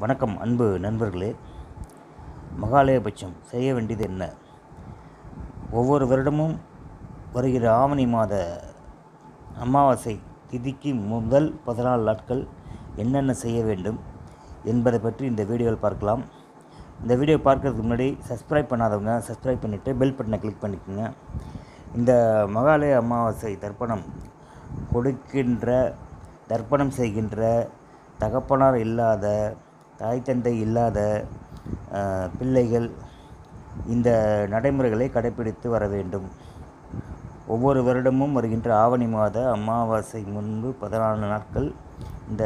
வணக்கம் அன்பு நண்பர்களே மகாலயபட்சம் செய்ய வேண்டியது என்ன ஒவ்வொரு வருடமும் வருகிற ஆவணி மாத அமாவாசை திதிக்கு முதல் பதினாலு நாட்கள் என்னென்ன செய்ய வேண்டும் என்பதை பற்றி இந்த வீடியோவில் பார்க்கலாம் இந்த வீடியோ பார்க்கறதுக்கு முன்னாடி சப்ஸ்கிரைப் பண்ணாதவங்க சப்ஸ்கிரைப் பண்ணிவிட்டு பெல் பட்டனை கிளிக் பண்ணிக்கோங்க இந்த மகாலய அமாவாசை தர்ப்பணம் கொடுக்கின்ற தர்ப்பணம் செய்கின்ற தகப்பனார் இல்லாத தாய் தந்தை இல்லாத அஹ், பிள்ளைகள் இந்த நடைமுறைகளை கடைபிடித்து வர வேண்டும் ஒவ்வொரு வருடமும் வருகின்ற ஆவணி மாத அமாவாசை முன்பு பதினாலு நாட்கள் இந்த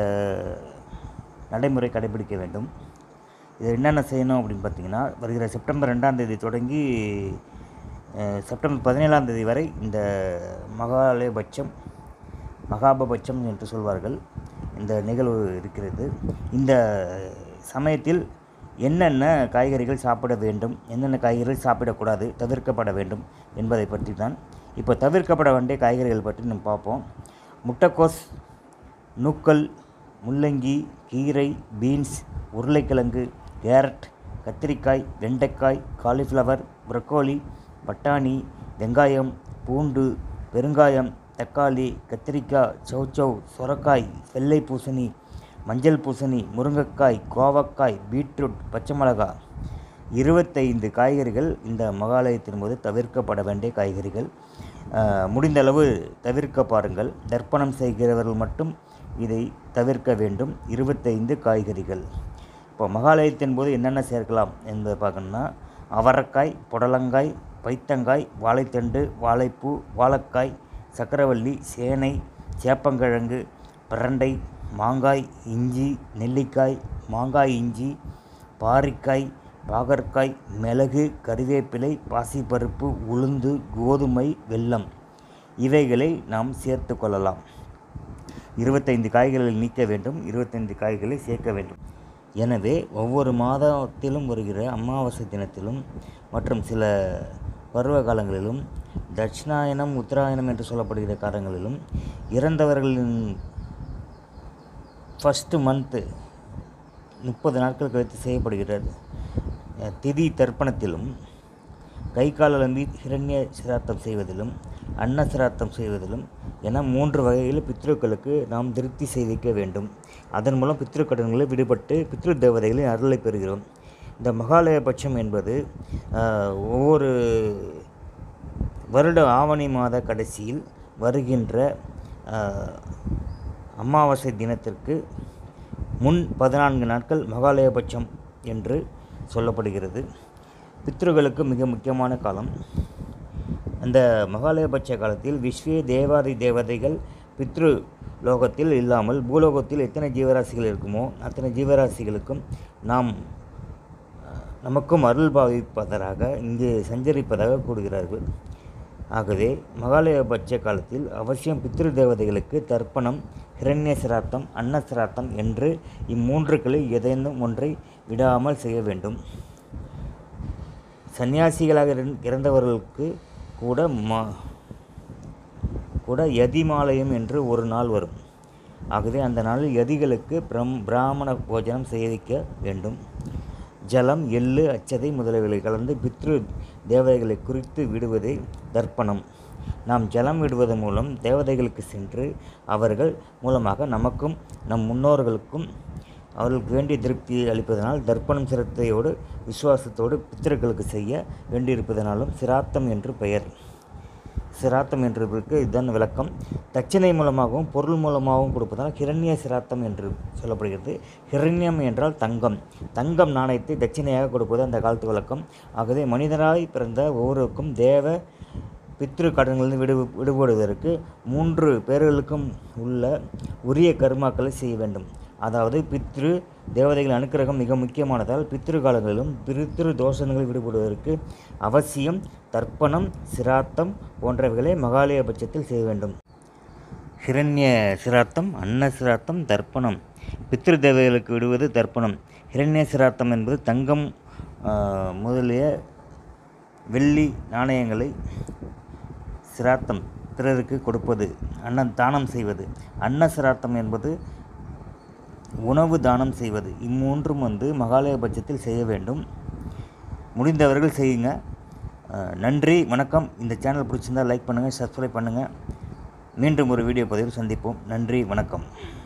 நடைமுறை கடைபிடிக்க வேண்டும் இது என்னென்ன செய்யணும் அப்படின்னு பார்த்தீங்கன்னா வருகிற செப்டம்பர் ரெண்டாம் தேதி தொடங்கி அஹ், செப்டம்பர் பதினேழாம் தேதி வரை இந்த மகாலயபட்சம் மகாபபட்சம் என்று சொல்வார்கள் இந்த நிகழ்வு இருக்கிறது இந்த சமயத்தில் என்னென்ன காய்கறிகள் சாப்பிட வேண்டும் என்னென்ன காய்கறிகள் சாப்பிடக்கூடாது தவிர்க்கப்பட வேண்டும் என்பதை பற்றி தான் இப்போ தவிர்க்கப்பட வேண்டிய காய்கறிகள் பற்றி நம்ம பார்ப்போம் முட்டைக்கோஸ் நூக்கல் முள்ளங்கி கீரை பீன்ஸ் உருளைக்கிழங்கு கேரட் கத்திரிக்காய் வெண்டைக்காய் காலிஃப்ளவர் ப்ரக்கோலி பட்டாணி வெங்காயம் பூண்டு பெருங்காயம் தக்காளி கத்திரிக்காய் சௌச்சௌ சொரக்காய் வெள்ளை பூசணி மஞ்சள் பூசணி முருங்கைக்காய் கோவக்காய் பீட்ரூட் பச்சை மிளகாய் இருபத்தைந்து காய்கறிகள் இந்த மகாலயத்தின் போது தவிர்க்கப்பட வேண்டிய காய்கறிகள் அஹ், முடிந்த அளவு தவிர்க்க பாருங்கள் தர்ப்பணம் செய்கிறவர்கள் மட்டும் இதை தவிர்க்க வேண்டும் இருபத்தைந்து காய்கறிகள் இப்போ மகாலயத்தின் போது என்னென்ன சேர்க்கலாம் என்பதை பார்க்கணும்னா அவரைக்காய் புடலங்காய் பைத்தங்காய் வாழைத்தண்டு வாழைப்பூ வாழைக்காய் சக்கரவள்ளி சேனை சேப்பங்கிழங்கு பிரண்டை மாங்காய் இஞ்சி நெல்லிக்காய் மாங்காய் இஞ்சி பாரிக்காய் பாகற்காய் மிளகு கறிவேப்பிலை பாசிப்பருப்பு உளுந்து கோதுமை வெல்லம் இவைகளை நாம் சேர்த்து கொள்ளலாம் இருபத்தைந்து காய்களை நீக்க வேண்டும் இருபத்தைந்து காய்களை சேர்க்க வேண்டும் எனவே ஒவ்வொரு மாதத்திலும் வருகிற அமாவாசை தினத்திலும் மற்றும் சில பருவ காலங்களிலும் தட்சிணாயனம் உத்தராயணம் என்று சொல்லப்படுகிற காலங்களிலும் இறந்தவர்களின் ஃபஸ்ட்டு மந்த்து முப்பது நாட்கள் கழித்து செய்யப்படுகிறது அஹ், திதி தர்ப்பணத்திலும் கை கால் அலம்பி ஹிரண்ய சிராத்தம் செய்வதிலும் அன்ன சிராத்தம் செய்வதிலும் என மூன்று வகையில் பித்ருக்களுக்கு நாம் திருப்தி செய்விக்க வேண்டும் அதன் மூலம் பித்ருக்கடன்களை விடுபட்டு பித்ரு தேவதைகளின் அருளை பெறுகிறோம் இந்த மகாலயபட்சம் என்பது ஆஹ், ஒவ்வொரு வருட ஆவணி மாத கடைசியில் வருகின்ற ஆஹ், அமாவாசை தினத்திற்கு முன் பதினான்கு நாட்கள் மகாலயபட்சம் என்று சொல்லப்படுகிறது பித்ருகளுக்கு மிக முக்கியமான காலம் அந்த மகாலயபட்ச காலத்தில் விஸ்வே தேவாதி தேவதைகள் பித்ரு லோகத்தில் இல்லாமல் பூலோகத்தில் எத்தனை ஜீவராசிகள் இருக்குமோ அத்தனை ஜீவராசிகளுக்கும் நாம் அஹ், நமக்கும் அருள் பாவிப்பதற்காக இங்கே சஞ்சரிப்பதாக கூறுகிறார்கள் ஆகவே மகாலயபட்ச காலத்தில் அவசியம் பித்ரு தேவதைகளுக்கு தர்ப்பணம் ஹிரண்ய சிராத்தம் அன்ன சிராத்தம் என்று இம்மூன்றுகளில் ஏதேனும் ஒன்றை விடாமல் செய்ய வேண்டும் சன்னியாசிகளாக இறந்- இறந்தவர்களுக்கு கூட மா கூட யதிமாலயம் என்று ஒரு நாள் வரும் ஆகவே அந்த நாளில் யதிகளுக்கு பிரம் பிராமண போஜனம் செய்விக்க வேண்டும் ஜலம் எள்ளு அச்சதை முதலியவைகளை கலந்து பித்ரு தேவதைகளை குறித்து விடுவதே தர்ப்பணம் நாம் ஜலம் விடுவதன் மூலம் தேவதைகளுக்கு சென்று அவர்கள் மூலமாக நமக்கும் நம் முன்னோர்களுக்கும் அவர்களுக்கு வேண்டிய திருப்தியை அளிப்பதனால் தர்ப்பணம் சிரத்தையோடு விசுவாசத்தோடு பித்திருக்களுக்கு செய்ய வேண்டியிருப்பதனாலும் சிராத்தம் என்று பெயர் சிராத்தம் என்றதற்கு இதுதான் விளக்கம் தட்சிணை மூலமாகவும் பொருள் மூலமாகவும் கொடுப்பதால் ஹிரண்ய சிராத்தம் என்று சொல்லப்படுகிறது ஹிரண்யம் என்றால் தங்கம் தங்கம் நாணயத்தை தட்சிணையாக கொடுப்பது அந்த காலத்து விளக்கம் ஆகவே மனிதராய் பிறந்த ஒவ்வொருவருக்கும் தேவ பித்ரு கடன்களிலிருந்து விடு விடுபடுவதற்கு மூன்று பேர்களுக்கும் உள்ள உரிய கர்மாக்களை செய்ய வேண்டும் அதாவது பித்ரு தேவதைகள் அனுக்கிரகம் மிக முக்கியமானதால் பித்ரு காலங்களிலும் பித்ரு தோஷங்களில் விடுபடுவதற்கு அவசியம் தர்ப்பணம் சிராத்தம் போன்றவைகளை மகாலய பட்சத்தில் செய்ய வேண்டும் ஹிரண்ய சிராத்தம் அன்ன சிராத்தம் தர்ப்பணம் பித்ரு தேவதைகளுக்கு விடுவது தர்ப்பணம் ஹிரண்ய சிராத்தம் என்பது தங்கம் ஆஹ், முதலிய வெள்ளி நாணயங்களை சிராத்தம் பிறருக்கு கொடுப்பது அன்ன தானம் செய்வது அன்ன சிராத்தம் என்பது உணவு தானம் செய்வது இம்மூன்றும் வந்து மகாலய பட்சத்தில் செய்ய வேண்டும் முடிந்தவர்கள் செய்யுங்க அஹ், நன்றி வணக்கம் இந்த சேனல் பிடிச்சிருந்தால் லைக் பண்ணுங்கள் சப்ஸ்கிரைப் பண்ணுங்கள் மீண்டும் ஒரு வீடியோ பதிவில் சந்திப்போம் நன்றி வணக்கம்